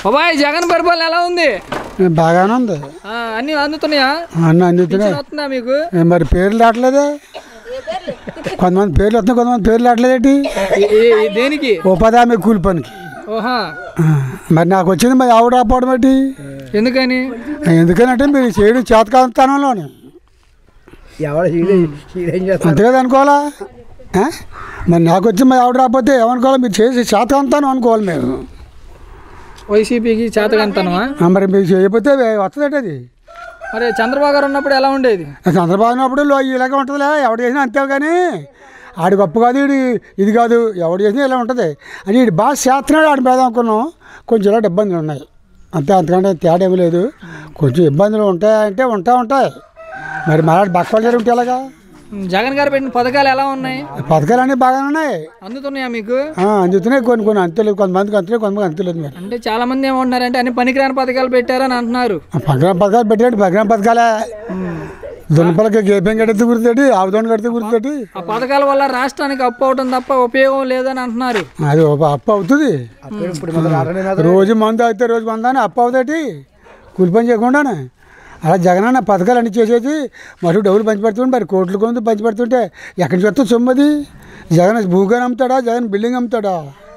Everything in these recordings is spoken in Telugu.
బాబాయ్ జగన్ పరిపాలన ఎలా ఉంది బాగానే ఉంది ఆ, అన్ని అందుతున్నాయా అన్నీ అందుతున్నాయి పింఛన్ వస్తుందా మీకు ఏ మరి పేర్లు రావట్లేదే కొంతమంది పేర్లు వస్తున్నాయి కొంతమంది పేర్లు రావట్లేదేంటి ఏ- ఏ- ఏ- దేనికి ఉపాధి హామీ కూలి పనికి ఓహా ఆ, మరి నాకు వచ్చింది మరి ఆవిడ రాకపోవడం ఏంటి ఎందుకని ఎందుకనంటే మీరు చేయడం చేతకాంతనంలోనే ఎవరు ఏం చేస్తారు అంతే కదా అనుకోవాలా ఆ? మరి నాకు వచ్చి మరి ఆవిడ రాకపోతే ఏమనుకోవాలి మీరు చేసి చేతకాంతానం అనుకోవాలి మేము వైసీపీకి చేతకంతనమా ఆ, మరి మీరు చేయకపోతే వస్తుందట అది మరి చంద్రబాబు గారు ఉన్నప్పుడు ఎలా ఉండేది చంద్రబాబు ఉన్నప్పుడు లో ఇలాగ ఉంటుందిలే ఎవడు చేసినా అంతే కానీ ఆడి గొప్ప కాదు ఈడు ఇది కాదు ఎవడు చేసినా ఇలా ఉంటుంది అని ఈడు బాగా చేస్తున్నాడు ఆడి మీద అనుకున్నాం కొంచెం ఇలాంటి ఇబ్బందులు ఉన్నాయి అంతే అంతకంటే తేడా ఏమీ లేదు కొంచెం ఇబ్బందులు ఉంటాయంటే ఉంటా ఉంటాయి మరి మళ్ళీ బక్కలు జరిగి ఉంటే ఎలాగా జగన్ గారు పెట్టిన పథకాలు ఎలా ఉన్నాయి పథకాలు అన్నీ బాగానే ఉన్నాయి అందుతున్నాయా మీకు ఆ, అందుతున్నాయి కొన్ని కొన్ని అంతలేదు కొంతమందికి అంతలేదు కొంతమంది అంతలేదు మరి అంటే చాలా మంది ఏమంటున్నారంటే అన్ని పనికిరాని పథకాలు పెట్టారని అంటున్నారు ఆ పగ్రామ పథకాలు పెట్టాడు పగ్రామ పథకాలే దున్నపలకి గేపం కడితే గుర్తుపెట్టి ఆవుదోని కడితే గుర్తుపెట్టి ఆ పథకాల వల్ల రాష్ట్రానికి అప్పు అవటం తప్ప ఉపయోగం లేదని అంటున్నారు అది ఒక అప్పు అవుతుంది ఇప్పుడు మొదలు ఆడనే రోజు మందు అయితే రోజు మందాని అప్పు అవుతాటి కూలి పని చేయకుండానే అలా జగనన్న పథకాలు అన్ని చేసేసి మరి డబ్బులు పంచిపెడుతుంటే మరి కోట్లు కొంత పంచిపెడుతుంటే ఎక్కడి నుంచి వస్తే సొమ్మది జగన్ భూగాని అమ్ముతాడా జగన్ బిల్డింగ్ అమ్ముతాడా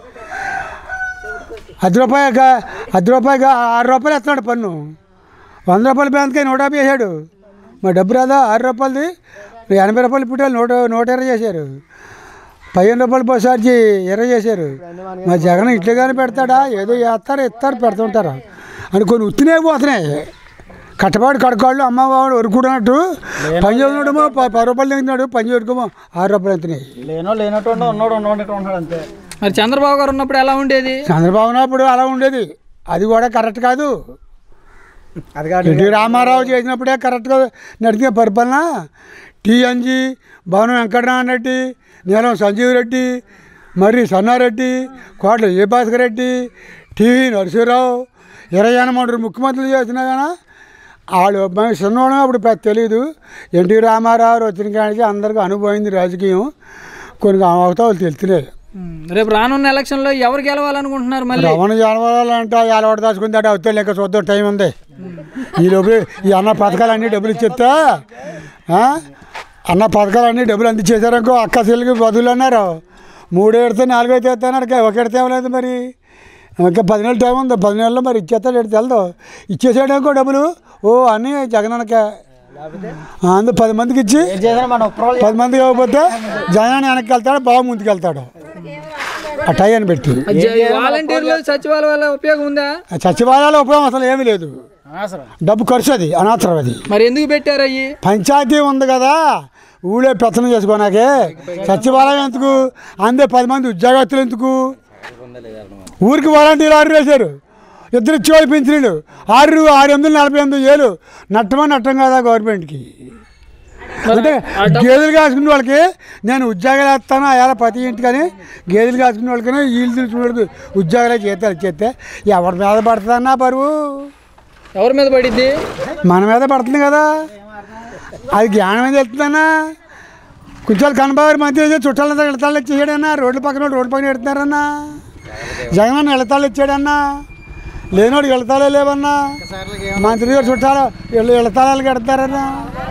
అర్ధ రూపాయక అర్ధ రూపాయక ఆరు రూపాయలు ఎత్తున్నాడు పన్ను వంద రూపాయల బ్యాంక్కి నూట యాభై వేసాడు మరి డబ్బు రాదా ఆరు రూపాయలది ఎనభై రూపాయలు పుట్టాలు నూట నూట ఇరవై చేశారు పదిహేను రూపాయలు బస్ ఛార్జీ ఇరవై చేశారు మరి జగన్ ఇట్లుగానే పెడతాడా ఏదో వేస్తారు ఇస్తారు పెడుతుంటారు అని కొన్ని ఉత్తినే పోతున్నాయి కట్టబాడు కడకాళ్ళు అమ్మవాడు వరుకున్నట్టు పని చదువున్నాడేమో ప- పది రూపాయలు తింటున్నాడు పని చదువుకోమో ఆరు రూపాయలు అవుతున్నాయి లేనో లేనట్టు ఉన్నాడు ఉన్నట్టు ఉన్నాడు అంతే మరి చంద్రబాబు గారు ఉన్నప్పుడు ఎలా ఉండేది చంద్రబాబు ఉన్నప్పుడు అలా ఉండేది అది కూడా కరెక్ట్ కాదు అది కాదు ఎన్టీ రామారావు చేసినప్పుడే కరెక్ట్గా నడిచిన పరిపాలన టీఎన్జీ భవనం వెంకటరామన్ రెడ్డి నీలం సంజీవ్ రెడ్డి మరి సన్నారెడ్డి కోట్ల జయభాస్కర్ రెడ్డి టీవీ నరసింహరావు ఇరవై ఎనమంటారు ముఖ్యమంత్రులు చేసినా కానీ వాళ్ళు మేము చిన్నవాళ్ళం అప్పుడు పెద్ద తెలియదు ఎన్టీ రామారావు వచ్చిన కాడికి అందరికీ అనుభవింది రాజకీయం కొన్ని అవతాలు తెలుస్తున్నాయి ఉమ్, రేపు రానున్న ఎలక్షన్లో ఎవరు గెలవాలనుకుంటున్నారు మళ్ళీ రమణ జనవాలంటే అలవాటు దాచుకుంది అంటే అవుతాయి ఇంకా చూద్దాం టైం ఉంది ఈ లోపల ఈ అన్న పథకాలన్నీ డబ్బులు ఇచ్చేస్తా ఆ? అన్న పథకాలన్నీ డబ్బులు అందించేసారనుకో అక్క చెల్లికి బదులు అన్నారు మూడు ఎడితే నాలుగు అయితే ఎత్తాను ఒక ఎడితే ఇవ్వలేదు మరి ఇంకా పది నెలలు టైం ఉంది పది నెలల్లో మరి ఇచ్చేస్తాడు ఎడితే వెళ్దాం ఇచ్చేసాడనుకో డబ్బులు ఓ అన్నీ జగనన్నకే అందు పది మందికి ఇచ్చి ఏం చేసినా మన ఉప్రవాళ్ళు పది మందికి ఇవ్వకపోతే జగన్ వెనక్కి వెళ్తాడు బాగా ముందుకు వెళ్తాడు ఆ టైం పెట్టి వాలంటీర్లు సచివాలయం వల్ల ఉపయోగం ఉందా ఆ సచివాలయాల ఉపయోగం అసలు ఏమీ లేదు అనవసరం డబ్బు ఖర్చు అది అనవసరం అది మరి ఎందుకు పెట్టారు అయ్యి పంచాయతీ ఉంది కదా ఊళ్ళో పెత్తనం చేసుకోనాకే సచివాలయం ఎందుకు అందే పది మంది ఉద్యోగస్తులు ఎందుకు ఊరికి వాలంటీర్లు ఆరు వేశారు ఇద్దరు ఇచ్చేవాళ్ళు పెంచినీళ్ళు ఆరు ఆరు ఎనిమిది నలభై ఎనిమిది వేలు నట్టమా నట్టం కదా గవర్నమెంట్కి అంటే గేదెలు కాసుకునే వాళ్ళకి నేను ఉద్యోగాలు వేస్తాను అలా ప్రతి ఇంటికని గేదెలు కాసుకునే వాళ్ళకి వీళ్ళు తీసుకునే వాళ్ళకి ఉద్యోగాలు చేస్తారు చేస్తే ఎవరి మీద పడుతుందన్నా బరువు ఎవరి మీద పడిద్ది మన మీద పడుతుంది కదా అది జ్ఞానం మీద వెళ్తుందన్నా కొంచెం కనబాబు మంత్రి చేసి చుట్టాలంతా ఇళ్ళతాళ్ళు ఇచ్చేయడన్నా రోడ్ల పక్కన వాళ్ళు రోడ్డు పక్కన ఎడుతున్నారన్నా జగన్ ఇళ్ళతాళ్ళు ఇచ్చాడన్నా లేనోడు ఇళ్ళతాలే లేవన్నా మంత్రి గారు చుట్టాలు వీళ్ళు ఇళ్ళతాళాలు కడతారన్నా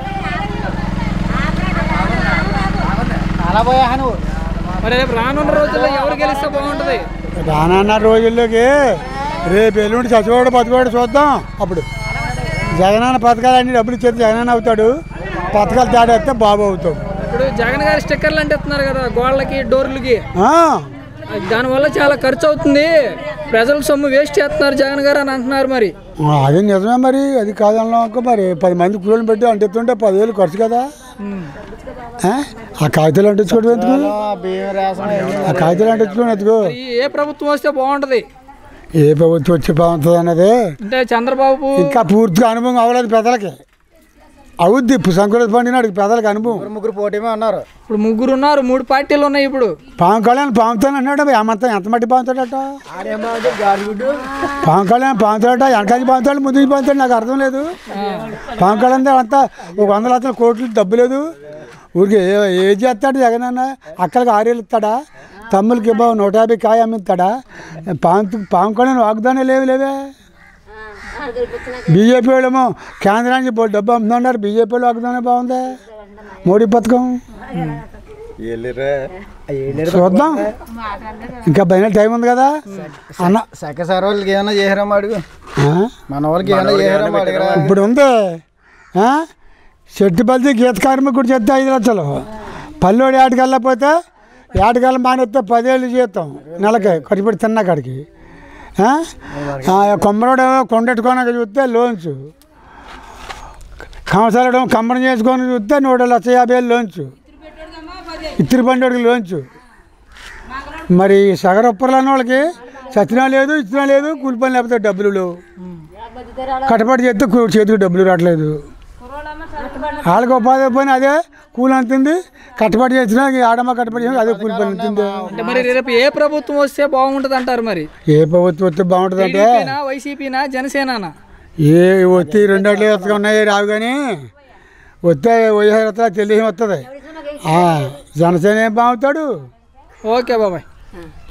అలా పోయా నువ్వు మరి రేపు రానున్న రోజుల్లో ఎవరు గెలిస్తే బాగుంటుంది రానన్న రోజుల్లోకి రేపు ఎల్లుండి చచ్చిపోయాడు బతికోడు చూద్దాం అప్పుడు జగనన్న పథకాలన్నీ డబ్బులు ఇచ్చేది జగనన్న అవుతాడు పథకాలు తేడా వస్తే బాబు అవుతాడు ఇప్పుడు జగన్ గారి స్టిక్కర్లు అంటిస్తున్నారు కదా గోళ్ళకి డోర్లకి ఆ, దానివల్ల చాలా ఖర్చు అవుతుంది ప్రజల సొమ్ము వేస్ట్ చేస్తున్నారు జగన్ గారు అని అంటున్నారు మరి అది నిజమే మరి అది కాదన్నాక మరి పది మంది కూలీలు పెట్టి అంటిస్తుంటే పదివేలు ఖర్చు కదా ఆ? ఆ కాగితాలు అంటించుకోవడం ఎందుకు బియ్యం రేషన్ ఆ కాగితాలు అంటించుకోవడం ఎందుకు ఈ ఏ ప్రభుత్వం వస్తే బాగుంటుంది ఏ ప్రభుత్వం వచ్చి బాగుంటుంది అన్నది అంటే చంద్రబాబు ఇంకా పూర్తిగా అనుభవం అవ్వలేదు పెద్దలకి అవుద్ది ఇప్పుడు సంక్రాంతి పండినాడు పెద్దలకి అనుభవం ముగ్గురు ముగ్గురు పోటీమే అన్నారు ఇప్పుడు ముగ్గురు ఉన్నారు మూడు పార్టీలు ఉన్నాయి ఇప్పుడు పాము కళ్యాణ్ పాముతాను అన్నాడు ఏమంతా ఎంత మట్టి పాముతాడట ఆడేమో గాడిగుడ్డు పాము కళ్యాణ్ పాముతాడట వెనకాల పాముతాడు ముందు పాముతాడు నాకు అర్థం లేదు పాము కళ్యాణ్ అంతా ఒక వందల లక్షల కోట్లు డబ్బు లేదు ఊరికి ఏ ఏం చేస్తాడు జగన్ అన్న అక్కడికి ఆరేళ్ళు ఇస్తాడా తమ్ములకి బాబు నూట యాభై కాయ అమ్మిస్తాడా పాము పాము కూడా వాగ్దానం లేవు లేవే బీజేపీ వాళ్ళేమో కేంద్రానికి బోల్ డబ్బు అమ్ముతున్నారు బీజేపీ వాళ్ళు వాగ్దానం బాగుందా మోడీ పథకం చూద్దాం ఇంకా పైన టైం ఉంది కదా అన్న సెక సార్ వాళ్ళకి ఏమైనా చేసారమ్మా అడుగు ఆ? మన వాళ్ళకి ఏమైనా చేసారమ్మా అడిగరా ఇప్పుడు ఉంది ఆ? చెట్టుపల్లి గీత కార్మికుడు చెప్తే ఐదు లక్షలు పల్లెడు ఏటకి వెళ్ళకపోతే ఏటకెళ్ళ మానేస్తే పదేళ్ళు జీతం నెలకి కట్టుబడి తిన్న కాడికి ఆ? ఆ, కొమ్మరోడు కొండెట్టుకోనక చూస్తే లోన్స్ కంసాలడం కమ్మరం చేసుకొని చూస్తే నూట లక్ష యాభై వేలు లోన్స్ ఇత్తిరి పండుగకి లోన్స్ మరి సగర ఉప్పర్లని వాళ్ళకి సచ్చినా లేదు ఇచ్చినా లేదు కూలి పని లేకపోతే డబ్బులు లేవు కట్టబడి చేస్తే కూ- చేతికి డబ్బులు రావట్లేదు వాళ్ళకి ఉపాధి పని అదే కూలి అంతుంది కట్టబడి చేసినా ఈ ఆడమ్మ కట్టబడి చేసినా అదే కూలి పని అంతుంది అంటే మరి రేపు ఏ ప్రభుత్వం వస్తే బాగుంటుంది అంటారు మరి ఏ ప్రభుత్వం వస్తే బాగుంటుందంటే టీడీపీనా వైసీపీనా జనసేననా ఏ వచ్చి రెండు అడ్లు వస్తూ ఉన్నాయి రావు కానీ వస్తే వైఎస్ఆర్ వస్తా తెలుగు వస్తుంది ఆ, జనసేన ఏం బాగుతాడు ఓకే బాబాయ్